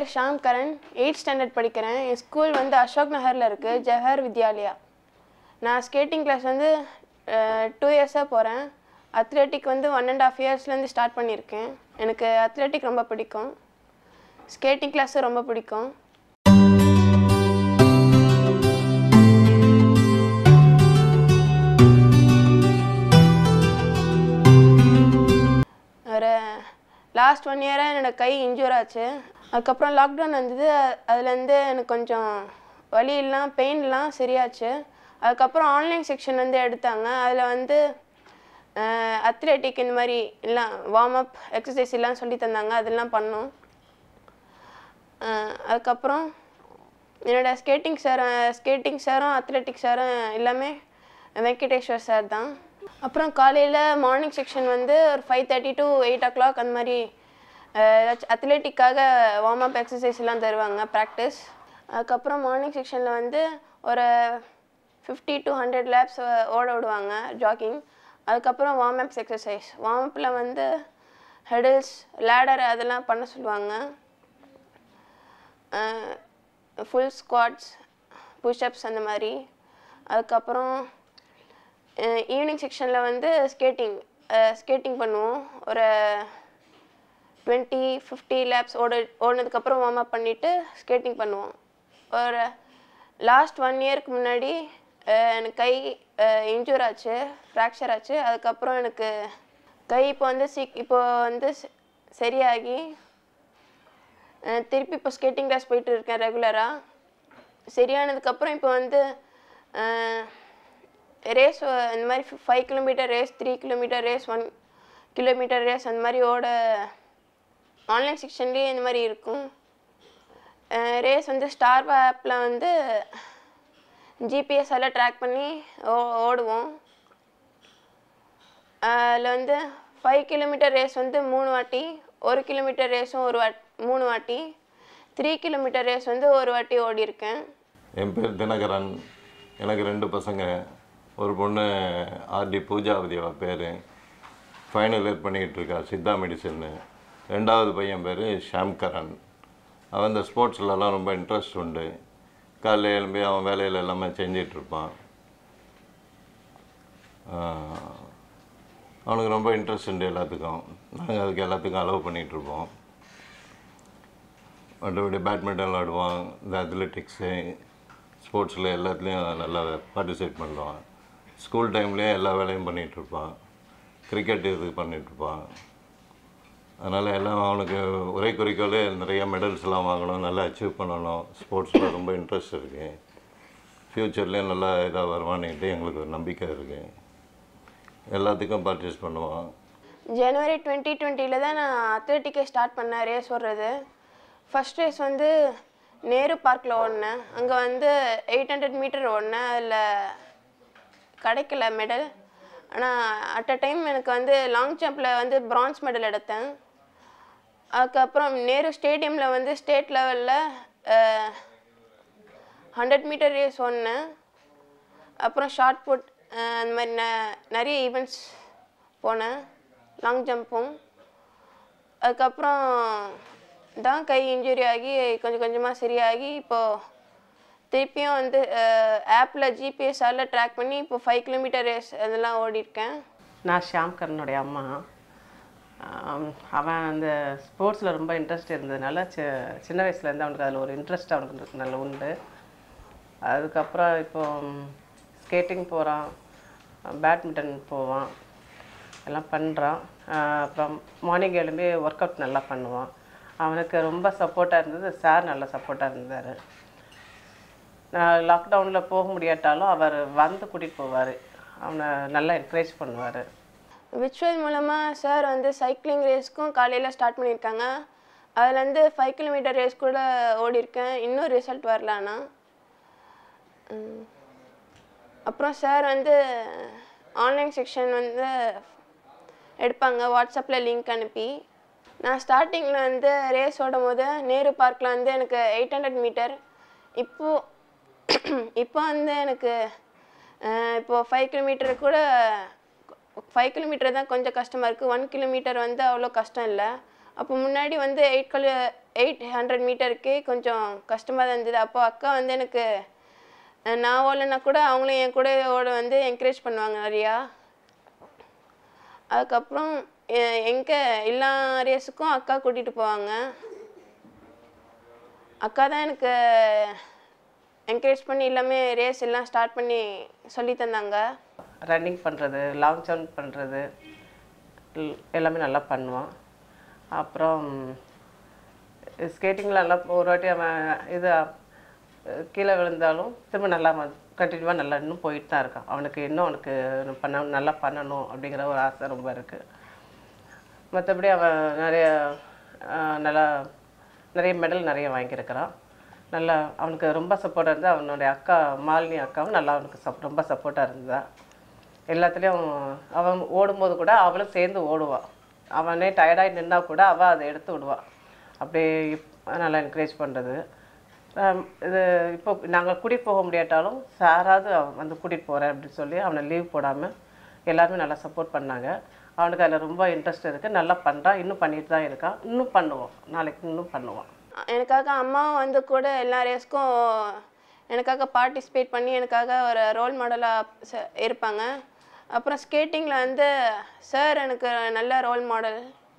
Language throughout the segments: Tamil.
பேர் ஷாம் கரண் எயிட் ஸ்டாண்டர்ட் படிக்கிறேன் என் ஸ்கூல் வந்து அசோக் நகரில் இருக்குது ஜவஹர் வித்யாலயா நான் ஸ்கேட்டிங் கிளாஸ் வந்து டூ இயர்ஸாக போகிறேன் அத்லெட்டிக் வந்து ஒன் அண்ட் ஆஃப் இயர்ஸ்லேருந்து ஸ்டார்ட் பண்ணியிருக்கேன் எனக்கு அத்லெட்டிக் ரொம்ப பிடிக்கும் ஸ்கேட்டிங் கிளாஸும் ரொம்ப பிடிக்கும் ஒரு லாஸ்ட் ஒன் இயராக என்னோட கை இன்ஜூர் ஆச்சு அதுக்கப்புறம் லாக்டவுன் வந்தது அ- அதுலேருந்து எனக்கு கொஞ்சம் வலியெல்லாம் பெயின்லாம் சரியாச்சு அதுக்கப்புறம் ஆன்லைன் செக்ஷன் வந்து எடுத்தாங்க அதில் வந்து அத்லெட்டிக் இந்த மாதிரி எல்லாம் வார்ம் அப் எக்ஸசைஸ் எல்லாம் சொல்லி தந்தாங்க அதெல்லாம் பண்ணோம் அஹ் அதுக்கப்புறம் என்னோட ஸ்கேட்டிங் சார் ஸ்கேட்டிங் சாரும் அத்லெட்டிக் சாரும் எல்லாமே வெங்கடேஸ்வர் சார் தான் அப்புறம் காலையில் மார்னிங் செக்ஷன் வந்து ஒரு five thirty to eight o'clock அந்த மாதிரி அத்லெட்டிக்காக வார்ம் அப் எக்ஸசைஸ் எல்லாம் தருவாங்க ப்ராக்டிஸ் அதுக்கப்புறம் மார்னிங் செக்ஷனில் வந்து ஒரு ஃபிஃப்டி டு ஹண்ட்ரட் லேப்ஸ் ஓட விடுவாங்க ஜாகிங் அதுக்கப்புறம் வார்ம் அப்ஸ் எக்ஸசைஸ் வார்ம் அப்பில் வந்து ஹெடில்ஸ் லேடர் அதெல்லாம் பண்ண சொல்லுவாங்க ஃபுல் ஸ்குவாட்ஸ் புஷ்அப்ஸ் அந்த மாதிரி அதுக்கப்புறம் ஈவினிங் செக்ஷனில் வந்து ஸ்கேட்டிங் ஸ்கேட்டிங் பண்ணுவோம் ஒரு டுவெண்ட்டி ஃபிஃப்டி லேப்ஸ் ஓட ஓடினதுக்கப்புறம் வார்ம் அப் பண்ணிவிட்டு ஸ்கேட்டிங் பண்ணுவோம் ஒரு லாஸ்ட் ஒன் இயருக்கு முன்னாடி அஹ், எனக்கு கை இன்ஜூர் ஆச்சு ஃப்ராக்சர் ஆச்சு அதுக்கப்புறம் எனக்கு கை இப்போ வந்து சீக் இப்போ வந்து ச- சரியாகி அஹ் திருப்பி இப்போ ஸ்கேட்டிங் கிளாஸ் போயிட்டு இருக்கேன் ரெகுலராக சரியானதுக்கப்புறம் இப்போ வந்து ரேஸ் இந்த மாதிரி five kilometre race three kilometre race one kilometre race அந்த மாதிரி ஓட ஆன்லைன் செக்ஷன்லேயே இந்த மாதிரி இருக்கும் ரேஸ் வந்து ஸ்டார் ஆப்பில் வந்து ஜிபிஎஸ் எல்லாம் ட்ராக் பண்ணி ஓ ஓடுவோம் அதில் வந்து ஃபைவ் கிலோமீட்டர் ரேஸ் வந்து மூணு வாட்டி ஒரு கிலோமீட்டர் ரேஸும் ஒரு வாட் மூணு வாட்டி த்ரீ கிலோமீட்டர் ரேஸ் வந்து ஒரு வாட்டி ஓடி இருக்கேன் என் பேர் தினகரன் எனக்கு ரெண்டு பசங்க ஒரு பொண்ணு ஆர்டி பூஜாவதி அவ பேர் ஃபைனல் இயர் பண்ணிக்கிட்டு இருக்கா சித்தா மெடிசன்னு ரெண்டாவது பையன் பேர் ஷாம்கரன் அவன் இந்த ஸ்போர்ட்ஸ்லலாம் ரொம்ப இன்ட்ரெஸ்ட் உண்டு காலையில் எழும்பி அவன் வேலையில் எல்லாமே செஞ்சிட்டு இருப்பான் ஆஹ், அவனுக்கு ரொம்ப இன்ட்ரெஸ்ட் உண்டு எல்லாத்துக்கும் நாங்கள் அதுக்கு எல்லாத்துக்கும் அலோவ் பண்ணிகிட்ருப்போம் மற்றபடி பேட்மிண்டன் விளாடுவான் இந்த அத்லெட்டிக்ஸு ஸ்போர்ட்ஸில் எல்லாத்துலேயும் நல்லா பார்ட்டிசிபேட் பண்ணுவான் ஸ்கூல் டைம்லேயும் எல்லா வேலையும் பண்ணிகிட்ருப்பான் கிரிக்கெட் இது பண்ணிகிட்ருப்பான் அதனால் எல்லாம் அவனுக்கு ஒரே குறிக்கோள் நிறைய மெடல்ஸ்லாம் வாங்கணும் நல்லா அச்சீவ் பண்ணணும் ஸ்போர்ட்ஸில் ரொம்ப இன்ட்ரெஸ்ட் இருக்குது ஃப்யூச்சர்லேயும் நல்லா இதாக வருவான்னுட்டு எங்களுக்கு ஒரு நம்பிக்கை இருக்குது எல்லாத்துக்கும் பர்ச்சேஸ் பண்ணுவான் ஜனவரி டுவெண்ட்டி டுவெண்ட்டியில் தான் நான் அத்லெட்டிக்கை ஸ்டார்ட் பண்ணேன் ரேஸ் ஓடுறது ஃபர்ஸ்ட் ரேஸ் வந்து நேரு பார்க்கில் ஓடினேன் அங்கே வந்து எயிட் ஹண்ட்ரட் மீட்டர் ஓடினேன் அதில் கிடைக்கல மெடல் ஆனால் அட் அ டைம் எனக்கு வந்து லாங் ஜம்பில் வந்து பிரான்ஸ் மெடல் எடுத்தேன் அதுக்கப்புறம் நேரு ஸ்டேடியமில் வந்து ஸ்டேட் லெவலில் ஹண்ட்ரட் மீட்டர் ரேஸ் ஓடினேன் அப்புறம் ஷார்ட் புட் அந்த மாதிரி ந நிறைய ஈவெண்ட்ஸ் போனேன் லாங் ஜம்பும் அதுக்கப்புறம் தான் கை இன்ஜுரி ஆகி கொஞ்சம் கொஞ்சமாக சரியாகி இப்போது திருப்பியும் வந்து ஆப்பில் ஜிபிஎஸ்ஸால் ட்ராக் பண்ணி இப்போ ஃபைவ் கிலோமீட்டர் ரேஸ் அதெல்லாம் ஓடிருக்கேன் நான் ஷியாம் கரனுடைய அம்மா ஆம், அவன் அந்த ஸ்போர்ட்ஸில் ரொம்ப இன்ட்ரெஸ்ட் இருந்ததுனால சி சின்ன வயசுலேருந்து அவனுக்கு அதில் ஒரு இன்ட்ரெஸ்ட் அவனுக்கு நல்ல உண்டு அதுக்கப்புறம் இப்போ ஸ்கேட்டிங் போகிறான் பேட்மிண்டன் போவான் எல்லாம் பண்ணுறான் அப்புறம் மார்னிங் எழும்பி ஒர்க் அவுட் நல்லா பண்ணுவான் அவனுக்கு ரொம்ப சப்போர்ட்டாக இருந்தது சார் நல்ல சப்போர்ட்டாக இருந்தார் நான் லாக்டவுனில் போக முடியாட்டாலும் அவர் வந்து கூட்டிகிட்டு போவார் அவனை நல்லா என்கரேஜ் பண்ணுவார் விர்ச்சுவல் மூலமாக சார் வந்து சைக்கிளிங் ரேஸ்க்கும் காலையில் ஸ்டார்ட் பண்ணியிருக்காங்க அதுலேருந்து ஃபைவ் கிலோமீட்டர் ரேஸ் கூட ஓடிருக்கேன் இன்னும் ரிசல்ட் வரல ஆனால் உம். அப்புறம் சார் வந்து ஆன்லைன் செக்ஷன் வந்து எடுப்பாங்க வாட்ஸ்அப்பில் லிங்க் அனுப்பி நான் ஸ்டார்டிங்கில் வந்து ரேஸ் ஓடும் போது நேரு பார்க்கில் வந்து எனக்கு எயிட் ஹண்ட்ரட் மீட்டர் இப்போது இப்போ வந்து எனக்கு அஹ், இப்போ ஃபைவ் கிலோமீட்டர் கூட ஃபைவ் கிலோமீட்டர் தான் கொஞ்சம் கஷ்டமாக இருக்குது ஒன் கிலோமீட்டர் வந்து அவ்வளோ கஷ்டம் இல்லை அப்போ முன்னாடி வந்து எயிட் கல் எயிட் ஹண்ட்ரட் மீட்டருக்கு கொஞ்சம் கஷ்டமாக தான் இருந்தது அப்போ அக்கா வந்து எனக்கு அஹ், நான் ஓடலைன்னா கூட அவங்களும் என் கூட ஓட வந்து என்கரேஜ் பண்ணுவாங்க நிறையா அதுக்கப்புறம் எ- எங்க எல்லா ரேஸுக்கும் அக்கா கூட்டிகிட்டு போவாங்க அக்கா தான் எனக்கு என்கரேஜ் பண்ணி எல்லாமே ரேஸ் எல்லாம் ஸ்டார்ட் பண்ணி சொல்லி தந்தாங்க ரன்னிங் பண்ணுறது லாங் ஜம்ப் பண்ணுறது எல்லாமே நல்லா பண்ணுவான் அப்புறம் ஸ்கேட்டிங்கில் நல்லா ஒரு வாட்டி அவன் இது அஹ், கீழே விழுந்தாலும் திரும்ப நல்லா கண்டினியூவாக நல்லா இன்னும் போயிட்டு தான் இருக்கான் அவனுக்கு இன்னும் அவனுக்கு பண்ண நல்லா பண்ணணும் அப்படிங்கிற ஒரு ஆசை ரொம்ப இருக்குது மற்றபடி அவன் நிறைய அஹ், நல்லா நிறைய மெடல் நிறைய வாங்கியிருக்கிறான் நல்லா அவனுக்கு ரொம்ப சப்போர்ட்டாக இருந்தால் அவனுடைய அக்கா மாலினி அக்காவும் நல்லா அவனுக்கு சப் ரொம்ப சப்போர்ட்டாக இருந்தா எல்லாத்துலேயும் அவன் ஓடும்போது கூட அவளும் சேர்ந்து ஓடுவாள் அவனே டயர்டாகி நின்னா கூட அவள் அதை எடுத்து விடுவாள் அப்படியே இப்- நல்லா என்கரேஜ் பண்ணுறது இது இப்போ நாங்கள் கூட்டிகிட்டு போக முடியாட்டாலும் சாராவது அவன் வந்து கூட்டிகிட்டு போகிறேன் அப்படின்னு சொல்லி அவனை லீவ் போடாமல் எல்லாருமே நல்லா சப்போர்ட் பண்ணாங்க அவனுக்கு அதில் ரொம்ப இன்ட்ரெஸ்ட் இருக்குது நல்லா பண்ணுறான் இன்னும் பண்ணிட்டு தான் இருக்கான் இன்னும் பண்ணுவான் நாளைக்கு இன்னும் பண்ணுவான் எனக்காக அம்மாவும் வந்து கூட எல்லா ரேஸ்க்கும் எனக்காக பார்ட்டிசிபேட் பண்ணி எனக்காக ஒரு ரோல் மாடலாக இருப்பாங்க அப்புறம் ஸ்கேட்டிங்கில் வந்து சார் எனக்கு நல்ல ரோல் மாடல்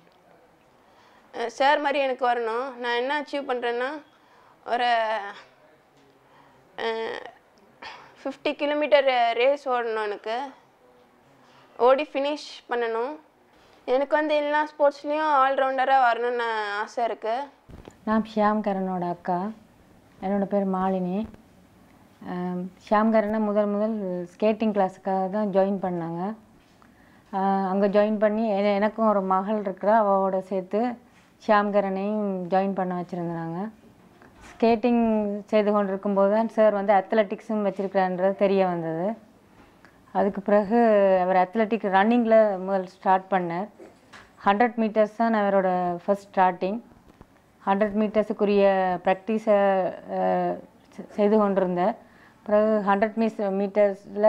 சார் மாதிரி எனக்கு வரணும் நான் என்ன அச்சீவ் பண்ணுறேன்னா ஒரு ஃபிஃப்டி கிலோமீட்டர் ரேஸ் ஓடணும் எனக்கு ஓடி ஃபினிஷ் பண்ணணும் எனக்கு வந்து எல்லா ஸ்போர்ட்ஸ்லேயும் ஆல்ரவுண்டராக வரணும்னு ஆசை இருக்குது நான் ஷியாம் கரனோட அக்கா என்னோட பேர் மாலினி ஆம், ஷியாம் கரனை முதல் முதல் ஸ்கேட்டிங் கிளாஸுக்காக தான் ஜாயின் பண்ணாங்க அங்கே ஜாயின் பண்ணி எ- எனக்கும் ஒரு மகள் இருக்கிறா அவளோட சேர்த்து ஷியாம் கரனையும் ஜாயின் பண்ண வச்சுருந்தாங்க ஸ்கேட்டிங் செய்து கொண்டிருக்கும்போது தான் சார் வந்து அத்லெட்டிக்ஸும் வச்சுருக்கிறான்றது தெரிய வந்தது அதுக்கு பிறகு அவர் அத்லெட்டிக் ரன்னிங்கில் முதல் ஸ்டார்ட் பண்ணார் ஹண்ட்ரட் மீட்டர்ஸ் தான் அவரோட ஃபர்ஸ்ட் ஸ்டார்டிங் ஹண்ட்ரட் மீட்டர்ஸுக்குரிய ப்ராக்டிஸை செய்து கொண்டிருந்தேன் பிறகு ஹண்ட்ரட் மீஸ் மீட்டர்ஸில்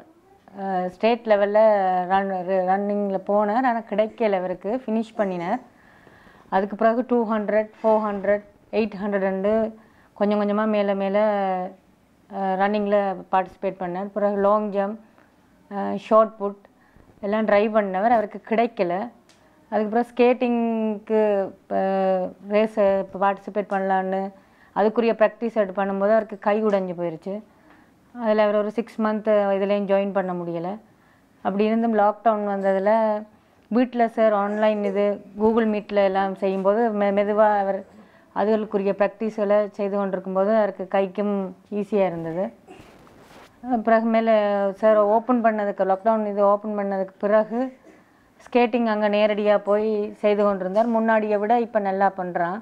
ஸ்டேட் லெவலில் ரன் ரன்னிங்கில் போனார் ஆனால் கிடைக்கல அவருக்கு ஃபினிஷ் பண்ணினார் அதுக்கு பிறகு two hundred four hundred eight hundred கொஞ்சம் கொஞ்சமாக மேலே மேலே ரன்னிங்கில் பார்ட்டிசிபேட் பண்ணார் பிறகு லாங் ஜம்ப் ஷார்ட் புட் எல்லாம் ட்ரை பண்ணவர் அவருக்கு கிடைக்கல அதுக்கப்புறம் ஸ்கேட்டிங்க்கு ரேஸை பார்ட்டிசிபேட் பண்ணலான்னு அதுக்குரிய ப்ராக்டிஸ் எடுத்து பண்ணும்போது அவருக்கு கை உடைஞ்சு போயிடுச்சு அதில் அவர் ஒரு சிக்ஸ் மந்த்து இதுலேயும் ஜாயின் பண்ண முடியலை அப்படி இருந்தும் லாக்டவுன் வந்ததில் வீட்டில் சார் ஆன்லைன் இது கூகுள் மீட்டில் எல்லாம் செய்யும்போது மெ மெதுவாக அவர் அதுகளுக்குரிய ப்ராக்டிஸ்களை செய்து கொண்டிருக்கும்போது அவருக்கு கைக்கும் ஈஸியாக இருந்தது பிறகு மேலே சார் ஓப்பன் பண்ணதுக்கு லாக்டவுன் இது ஓப்பன் பண்ணதுக்கு பிறகு ஸ்கேட்டிங் அங்கே நேரடியாக போய் செய்து கொண்டிருந்தார் முன்னாடியை விட இப்போ நல்லா பண்ணுறான்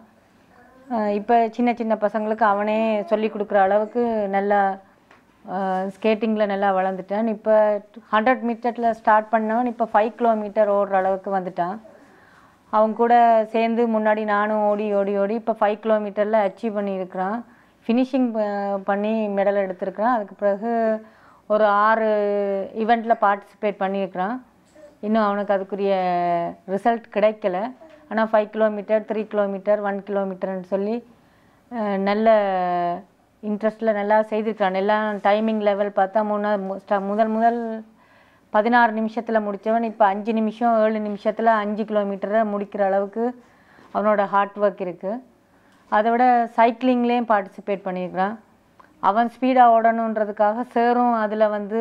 இப்போ சின்ன சின்ன பசங்களுக்கு அவனே சொல்லி கொடுக்குற அளவுக்கு நல்லா ஸ்கேட்டிங்கில் நல்லா வளர்ந்துட்டான் இப்போ ஹண்ட்ரட் மீட்டரில் ஸ்டார்ட் பண்ணவன் இப்போ ஃபைவ் கிலோமீட்டர் ஓடுற அளவுக்கு வந்துட்டான் அவங்க கூட சேர்ந்து முன்னாடி நானும் ஓடி ஓடி ஓடி இப்போ ஃபைவ் கிலோமீட்டரில் அச்சீவ் பண்ணியிருக்கிறான் ஃபினிஷிங் பண்ணி மெடல் எடுத்திருக்கிறான் அதுக்கு பிறகு ஒரு ஆறு ஈவெண்ட்டில் பார்ட்டிசிபேட் பண்ணியிருக்கிறான் இன்னும் அவனுக்கு அதுக்குரிய ரிசல்ட் கிடைக்கல ஆனால் five kilometre three kilometre one கிலோமீட்டர்னு சொல்லி அஹ், நல்ல இன்ட்ரெஸ்ட்டில் நல்லா செய்திருக்கிறான் எல்லாம் டைமிங் லெவல் பார்த்தா முன்னா மு- ஸ்ட- முதல் முதல் பதினாறு நிமிஷத்தில் முடித்தவன் இப்போ அஞ்சு நிமிஷம் ஏழு நிமிஷத்தில் அஞ்சு கிலோமீட்டரை முடிக்கிற அளவுக்கு அவனோட ஹார்ட் ஒர்க் இருக்குது அதை விட சைக்கிளிங்லேயும் பார்ட்டிசிபேட் பண்ணியிருக்கிறான் அவன் ஸ்பீடாக ஓடணுன்றதுக்காக சேரும் அதில் வந்து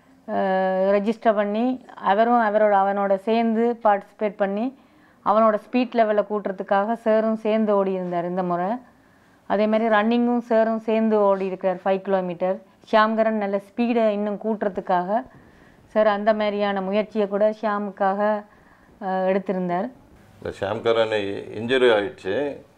ரெஜிஸ்டர் பண்ணி அவரும் அவரோட அவனோட சேர்ந்து பார்ட்டிசிபேட் பண்ணி அவனோட ஸ்பீட் லெவலை கூட்டுறதுக்காக சேரும் சேர்ந்து ஓடி இருந்தார் இந்த முறை அதே மாதிரி ரன்னிங்கும் சேரும் சேர்ந்து ஓடி இருக்கிறார் ஃபைவ் கிலோமீட்டர் ஷியாம்கரன் நல்ல ஸ்பீடை இன்னும் கூட்டுறதுக்காக சார் அந்த மாதிரியான முயற்சியை கூட ஷியாமுக்காக அஹ், எடுத்திருந்தார் இந்த ஷாம்கரன் இன்ஜுரி ஆயிடுச்சு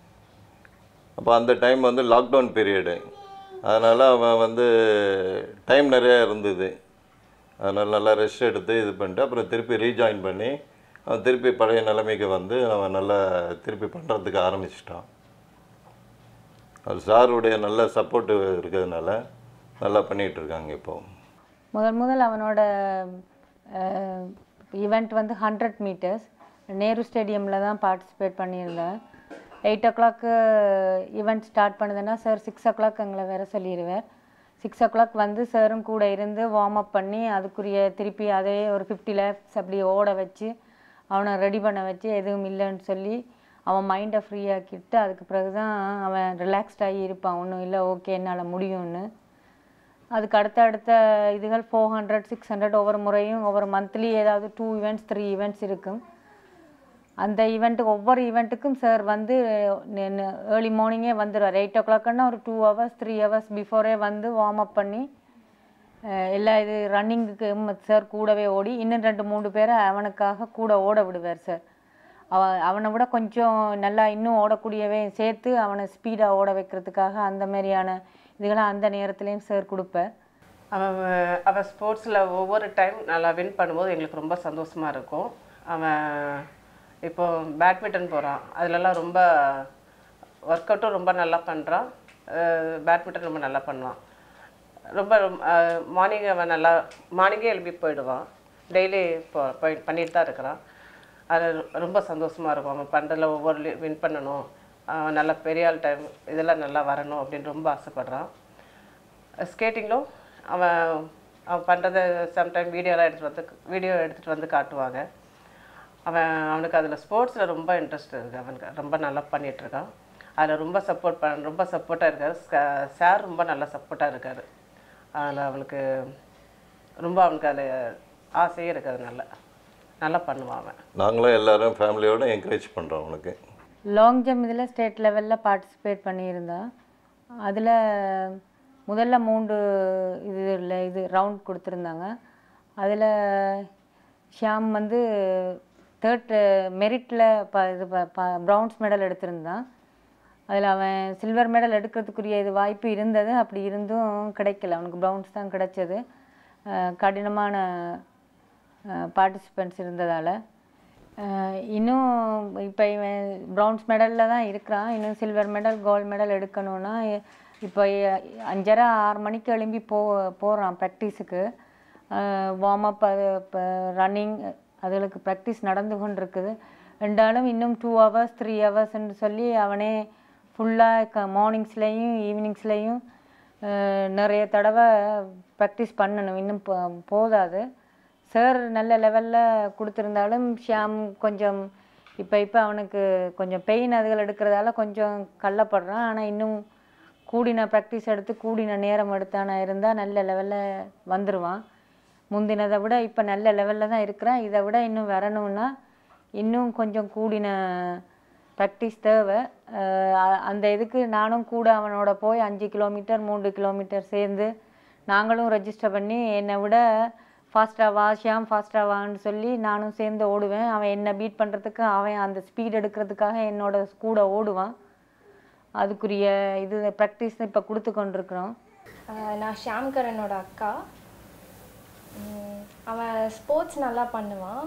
அப்போ அந்த டைம் வந்து லாக்டவுன் பீரியடு அதனால் அவன் வந்து டைம் நிறையா இருந்தது அதனால் நல்லா ரெஸ்ட் எடுத்து இது பண்ணிட்டு அப்புறம் திருப்பி ரீஜாயின் பண்ணி அவன் திருப்பி பழைய நிலைமைக்கு வந்து அவன் நல்லா திருப்பி பண்ணுறதுக்கு ஆரம்பிச்சிட்டான் அது சாருடைய நல்ல சப்போர்ட்டு இருக்கிறதுனால நல்லா பண்ணிகிட்டு இருக்காங்க இப்போ முதல் முதல் அவனோட ஈவெண்ட் வந்து ஹண்ட்ரட் மீட்டர்ஸ் நேரு ஸ்டேடியமில் தான் பார்ட்டிசிபேட் பண்ணியிருந்தேன் எயிட் ஓ கிளாக்கு ஈவெண்ட் ஸ்டார்ட் பண்ணுதுன்னா சார் சிக்ஸ் ஓ கிளாக் எங்களை வர சொல்லிடுவார் சிக்ஸ் ஓ கிளாக் வந்து சாரும் கூட இருந்து வார்ம் அப் பண்ணி அதுக்குரிய திருப்பி அதே ஒரு ஃபிஃப்டி லேப்ஸ் அப்படி ஓட வச்சு அவனை ரெடி பண்ண வச்சு எதுவும் இல்லைன்னு சொல்லி அவன் மைண்டை ஃப்ரீ ஆக்கிட்டு அதுக்கு பிறகு தான் அவன் ரிலாக்ஸ்ட் ஆகி இருப்பான் ஒன்றும் இல்லை ஓகே என்னால் முடியும்னு அதுக்கு அடுத்த அடுத்த இதுகள் ஃபோர் ஹண்ட்ரட் சிக்ஸ் ஹண்ட்ரட் ஒவ்வொரு முறையும் ஒவ்வொரு மந்த்லி ஏதாவது டூ ஈவெண்ட்ஸ் த்ரீ ஈவெண்ட்ஸ் இருக்கும் அந்த ஈவெண்ட்டுக்கு ஒவ்வொரு ஈவெண்ட்டுக்கும் சார் வந்து ஏர்லி மார்னிங்கே வந்துடுவார் எயிட் ஓ கிளாக்குன்னா ஒரு டூ ஹவர்ஸ் த்ரீ ஹவர்ஸ் பிஃபோரே வந்து வார்ம் அப் பண்ணி அஹ் எல்லா இது ரன்னிங்குக்கு சார் கூடவே ஓடி இன்னும் ரெண்டு மூணு பேரை அவனுக்காக கூட ஓட விடுவார் சார் அவ அவனை விட கொஞ்சம் நல்லா இன்னும் ஓடக்கூடியவே சேர்த்து அவனை ஸ்பீடாக ஓட வைக்கிறதுக்காக அந்த மாதிரியான இதுகளாம் அந்த நேரத்துலேயும் சார் கொடுப்பேன் அவன் அவன் ஸ்போர்ட்ஸில் ஒவ்வொரு டைம் நல்லா வின் பண்ணும்போது எங்களுக்கு ரொம்ப சந்தோஷமாக இருக்கும் அவன் இப்போ பேட்மிண்டன் போகிறான் அதிலலாம் ரொம்ப ஒர்க் அவுட்டும் ரொம்ப நல்லா பண்ணுறான் பேட்மிண்டன் ரொம்ப நல்லா பண்ணுவான் ரொம்ப மார்னிங் அவன் நல்லா மார்னிங்கே எழுப்பி போயிடுவான் டெய்லி இப்போ போய் பண்ணிட்டு தான் இருக்கிறான் அது ரொம்ப சந்தோஷமாக இருக்கும் அவன் பண்ணுறதுல ஒவ்வொரு வின் பண்ணணும் அவன் நல்லா பெரிய ஆள் டைம் இதெல்லாம் நல்லா வரணும் அப்படின்னு ரொம்ப ஆசைப்பட்றான் ஸ்கேட்டிங்கிலும் அவன் அவன் பண்ணுறத சம்டைம் வீடியோலாம் எடுத்துகிட்டு வந்து வீடியோ எடுத்துகிட்டு வந்து காட்டுவாங்க அவன் அவனுக்கு அதில் ஸ்போர்ட்ஸில் ரொம்ப இன்ட்ரெஸ்ட் இருக்குது அவனுக்கு ரொம்ப நல்லா பண்ணிகிட்ருக்கான் அதில் ரொம்ப சப்போர்ட் பண்ண ரொம்ப சப்போர்ட்டாக இருக்கார் சார் ரொம்ப நல்லா சப்போர்ட்டாக இருக்கார் அதில் அவனுக்கு ரொம்ப அவனுக்கு அதில் ஆசையே இருக்குது நல்லா நல்லா பண்ணுவான் அவன் நாங்களும் எல்லாரும் ஃபேமிலியோட என்கரேஜ் பண்ணுறோம் அவனுக்கு லாங் ஜம்ப் இதில் ஸ்டேட் லெவலில் பார்ட்டிசிபேட் பண்ணியிருந்தேன் அதில் முதல்ல மூன்று இது இல்லை இது ரவுண்ட் கொடுத்துருந்தாங்க அதில் ஷியாம் வந்து தேர்ட் மெரிட்டில் ப இது ப்ரௌன்ஸ் மெடல் எடுத்திருந்தான் அதில் அவன் சில்வர் மெடல் எடுக்கிறதுக்குரிய இது வாய்ப்பு இருந்தது அப்படி இருந்தும் கிடைக்கல அவனுக்கு ப்ரௌன்ஸ் தான் கிடைச்சது அஹ் கடினமான பார்ட்டிசிபெண்ட்ஸ் இருந்ததால் இன்னும் இப்போ இவன் ப்ரௌன்ஸ் மெடலில் தான் இருக்கிறான் இன்னும் சில்வர் மெடல் கோல்டு மெடல் எடுக்கணும்னா இப்போ அஞ்சரை ஆறு மணிக்கு எழும்பி போ போகிறான் ப்ராக்டிஸுக்கு வார்ம் அப் அது இப்போ ரன்னிங் அதுகளுக்கு ப்ராக்டிஸ் நடந்து கொண்டு இருக்குது ரெண்டாலும் இன்னும் டூ ஹவர்ஸ் த்ரீ ஹவர்ஸ்ன்னு சொல்லி அவனே ஃபுல்லாக க மார்னிங்ஸ்லேயும் ஈவினிங்ஸ்லேயும் நிறைய தடவை ப்ராக்டிஸ் பண்ணணும் இன்னும் போ போதாது சார் நல்ல லெவலில் கொடுத்துருந்தாலும் ஷியாம் கொஞ்சம் இப்போ இப்போ அவனுக்கு கொஞ்சம் பெயின் அதுகள் எடுக்கிறதால கொஞ்சம் கள்ளப்படுறான் ஆனால் இன்னும் கூடின ப்ராக்டிஸ் எடுத்து கூடின நேரம் எடுத்தானா இருந்தால் நல்ல லெவலில் வந்துடுவான் முந்தினதை விட இப்போ நல்ல லெவலில் தான் இருக்கிறான் இதை விட இன்னும் வரணும்னா இன்னும் கொஞ்சம் கூடின ப்ராக்டிஸ் தேவை அஹ் அ- அந்த இதுக்கு நானும் கூட அவனோட போய் அஞ்சு கிலோமீட்டர் மூன்று கிலோமீட்டர் சேர்ந்து நாங்களும் ரெஜிஸ்டர் பண்ணி என்னை விட ஃபாஸ்ட்டாக வா ஷியாம் ஃபாஸ்ட்டாக வான்னு சொல்லி நானும் சேர்ந்து ஓடுவேன் அவன் என்னை பீட் பண்ணுறதுக்கு அவன் அந்த ஸ்பீட் எடுக்கிறதுக்காக என்னோட கூட ஓடுவான் அதுக்குரிய இது ப்ராக்டிஸ் இப்போ கொடுத்து கொண்டிருக்கிறோம் ஆஹ் நான் ஷியாம் கரனோட அக்கா உம் அவன் ஸ்போர்ட்ஸ் நல்லா பண்ணுவான்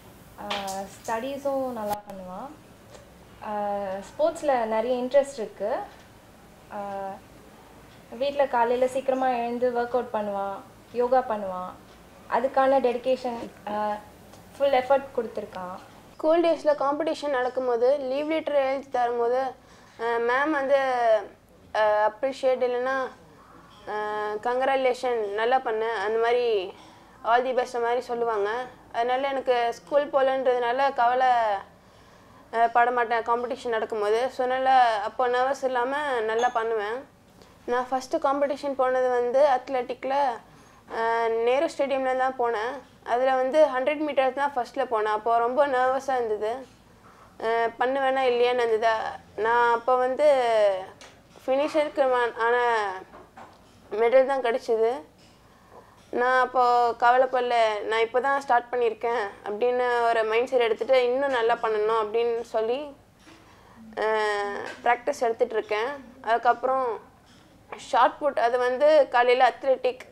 ஸ்டடீஸும் நல்லா பண்ணுவான் ஸ்போர்ட்ஸில் நிறைய இன்ட்ரெஸ்ட் இருக்குது வீட்டில் காலையில் சீக்கிரமாக எழுந்து ஒர்க் அவுட் பண்ணுவான் யோகா பண்ணுவான் அதுக்கான டெடிகேஷன் ஃபுல் எஃபர்ட் கொடுத்துருக்கான் ஸ்கூல் டேஸில் காம்படிஷன் நடக்கும்போது லீவ் லெட்டர் எழுதி தரும்போது மேம் வந்து அப்ரிஷியேட் இல்லைன்னா கங்க்ராலேஷன் நல்லா பண்ண அந்த மாதிரி ஆல் தி பெஸ்ட் மாதிரி சொல்லுவாங்க அதனால எனக்கு ஸ்கூல் போகலன்றதுனால கவலை அஹ், பட மாட்டேன் காம்படிஷன் நடக்கும்போது ஸோ நல்லா அப்போ நர்வஸ் இல்லாமல் நல்லா பண்ணுவேன் நான் ஃபஸ்ட்டு காம்படிஷன் போனது வந்து அத்லெட்டிக்கில் நேரு ஸ்டேடியமில் தான் போனேன் அதில் வந்து ஹண்ட்ரட் மீட்டர்ஸ் தான் ஃபஸ்ட்டில் போனேன் அப்போ ரொம்ப நர்வஸாக இருந்தது அஹ் பண்ணுவேனா இல்லையான்னு இருந்தது நான் அப்போ வந்து ஃபினிஷருக்கு ஆன மெடல் தான் கிடச்சிது நான் அப்போது கவலைப்படல நான் இப்போ தான் ஸ்டார்ட் பண்ணியிருக்கேன் அப்படின்னு ஒரு மைண்ட் செட் எடுத்துகிட்டு இன்னும் நல்லா பண்ணணும் அப்படின்னு சொல்லி ப்ராக்டிஸ் எடுத்துகிட்டு இருக்கேன் அதுக்கப்புறம் ஷார்ட் புட் அது வந்து காலையில் athletic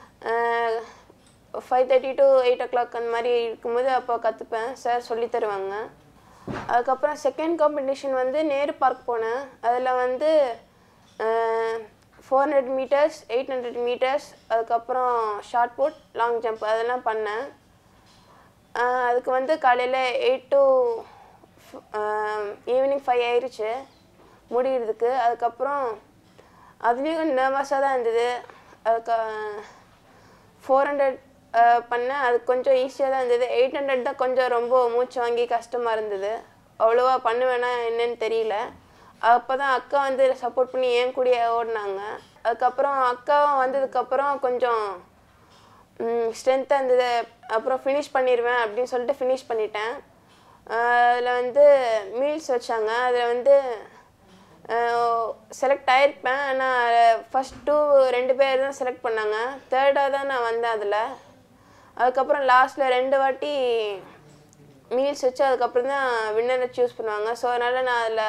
five thirty to eight o'clock அந்த மாதிரி இருக்கும்போது அப்போ கற்றுப்பேன் சார் சொல்லி தருவாங்க அதுக்கப்புறம் செகண்ட் காம்படிஷன் வந்து நேரு பார்க் போனேன் அதில் வந்து four hundred metres eight hundred metres அதுக்கப்புறம் ஷார்ட் புட் லாங் ஜம்ப் அதெல்லாம் பண்ணேன் ஆஹ் அதுக்கு வந்து காலையில் எயிட் டு ஈவினிங் ஃபைவ் ஆயிருச்சு முடிகிறதுக்கு அதுக்கப்புறம் அதுலேயும் கொஞ்சம் நர்வஸாக தான் இருந்தது அதுக்கு ஃபோர் ஹண்ட்ரட் பண்ணேன் அது கொஞ்சம் ஈஸியாக தான் இருந்தது எயிட் ஹண்ட்ரட் தான் கொஞ்சம் ரொம்ப மூச்சு வாங்கி கஷ்டமாக இருந்தது அவ்வளோவா பண்ணுவேனா என்னன்னு தெரியல அப்போ தான் அக்கா வந்து சப்போர்ட் பண்ணி என் கூடயே ஓடினாங்க அதுக்கப்புறம் அக்காவும் வந்ததுக்கப்புறம் கொஞ்சம் ஸ்ட்ரென்த்தாக இருந்தது அப்புறம் ஃபினிஷ் பண்ணிடுவேன் அப்படின்னு சொல்லிட்டு ஃபினிஷ் பண்ணிட்டேன் அதில் வந்து மீல்ஸ் வச்சாங்க அதில் வந்து செலக்ட் ஆயிருப்பேன் ஆனால் ஃபஸ்ட் டூ ரெண்டு பேர் தான் செலக்ட் பண்ணாங்க தேர்டாக தான் நான் வந்தேன் அதில் அதுக்கப்புறம் லாஸ்ட்டில் ரெண்டு வாட்டி மீல்ஸ் வச்சு அதுக்கப்புறம் தான் வின்னரை சூஸ் பண்ணுவாங்க ஸோ அதனால் நான் அதில்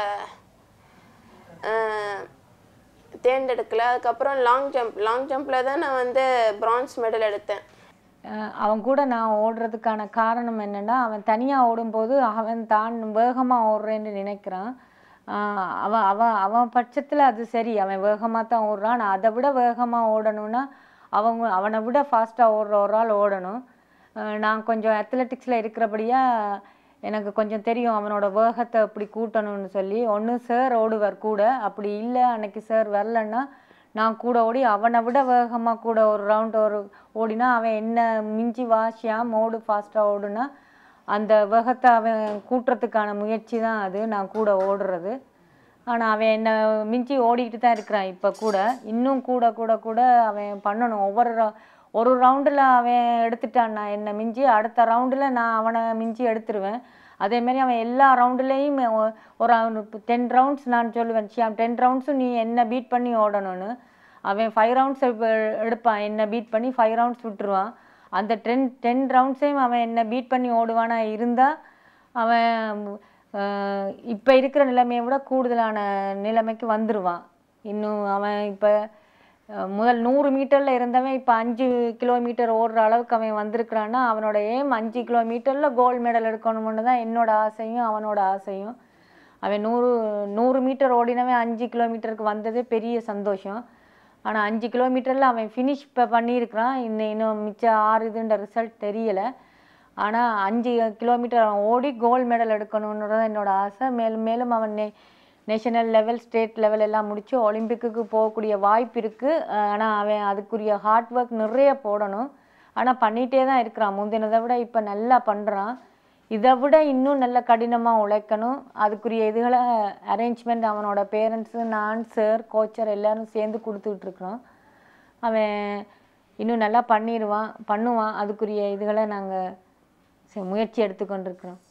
தேர்ந்தெடுக்கல அதுக்கப்புறம் லாங் ஜம்ப் லாங் ஜம்பில் தான் நான் வந்து பிரான்ஸ் மெடல் எடுத்தேன் அஹ் அவன் கூட நான் ஓடுறதுக்கான காரணம் என்னன்னா அவன் தனியாக ஓடும்போது அவன் தான் வேகமாக ஓடுறேன்னு நினைக்கிறான் அஹ் அவன் அவன் அவன் பட்சத்தில் அது சரி அவன் வேகமாக தான் ஓடுறான் நான் அதை விட வேகமாக ஓடணும்னா அவங்க அவனை விட ஃபாஸ்ட்டாக ஓடுற ஒரு ஆள் ஓடணும் அஹ் நான் கொஞ்சம் அத்லெட்டிக்ஸில் இருக்கிறபடியா எனக்கு கொஞ்சம் தெரியும் அவனோட வேகத்தை அப்படி கூட்டணும்னு சொல்லி ஒன்று சார் ஓடுவார் கூட அப்படி இல்லை அன்னைக்கு சார் வரலன்னா நான் கூட ஓடி அவனை விட வேகமாக கூட ஒரு ரவுண்ட் ஒரு ஓடினா அவன் என்ன மிஞ்சி வா ஷியாம் ஓடு ஃபாஸ்ட்டாக ஓடுனா அந்த வேகத்தை அவன் கூட்டுறதுக்கான முயற்சி தான் அது நான் கூட ஓடுறது ஆனால் அவன் என்னை மிஞ்சி ஓடிக்கிட்டு தான் இருக்கிறான் இப்போ கூட இன்னும் கூட கூட கூட அவன் பண்ணணும் ஒவ்வொரு ரவு- ஒரு ரவுண்டில் அவன் எடுத்துட்டான் நான் என்னை மிஞ்சி அடுத்த ரவுண்டில் நான் அவனை மிஞ்சி எடுத்துருவேன் அதேமாரி அவன் எல்லா ரவுண்டுலேயும் ஒரு டென் ரவுண்ட்ஸ் நான் சொல்லுவேன் ஷியாம் டென் ரவுண்ட்ஸும் நீ என்ன பீட் பண்ணி ஓடணும்னு அவன் ஃபைவ் ரவுண்ட்ஸ் எடுப்பான் என்ன பீட் பண்ணி ஃபைவ் ரவுண்ட்ஸ் விட்டுருவான் அந்த டென் டென் ரவுண்ட்ஸையும் அவன் என்ன பீட் பண்ணி ஓடுவானா இருந்தால் அவன் இப்போ இருக்கிற நிலைமையை விட கூடுதலான நிலைமைக்கு வந்துடுவான் இன்னும் அவன் இப்போ முதல் நூறு மீட்டரில் இருந்தவன் இப்போ அஞ்சு கிலோமீட்டர் ஓடுற அளவுக்கு அவன் வந்திருக்கிறான்னா அவனோட ஏம் அஞ்சு கிலோமீட்டரில் கோல்டு மெடல் எடுக்கணும்னு தான் என்னோட ஆசையும் அவனோட ஆசையும் அவன் நூறு நூறு மீட்டர் ஓடினவன் அஞ்சு கிலோமீட்டருக்கு வந்ததே பெரிய சந்தோஷம் ஆனால் அஞ்சு கிலோமீட்டரில் அவன் ஃபினிஷ் இப்போ பண்ணியிருக்கிறான் இன்னும் இன்னும் மிச்சம் ஆறு இதுன்ற ரிசல்ட் தெரியலை ஆனால் அஞ்சு கிலோமீட்டர் அவன் ஓடி கோல்டு மெடல் எடுக்கணுன்றது என்னோட ஆசை மேலும் மேலும் அவன் நே நேஷனல் லெவல் ஸ்டேட் லெவல் எல்லாம் முடித்து ஒலிம்பிக்குக்கு போகக்கூடிய வாய்ப்பு இருக்குது ஆனால் அவன் அதுக்குரிய ஹார்ட் ஒர்க் நிறைய போடணும் ஆனால் பண்ணிகிட்டே தான் இருக்கிறான் முந்தினதை விட இப்போ நல்லா பண்ணுறான் இதை விட இன்னும் நல்ல கடினமாக உழைக்கணும் அதுக்குரிய இதுகளை அரேஞ்ச்மெண்ட் அவனோட பேரண்ட்ஸு நான் சார் கோச்சர் எல்லாரும் சேர்ந்து கொடுத்துக்கிட்டு இருக்கிறோம் அவன் இன்னும் நல்லா பண்ணிடுவான் பண்ணுவான் அதுக்குரிய இதுகளை நாங்கள் முயற்சி எடுத்துக்கொண்டிருக்கிறோம்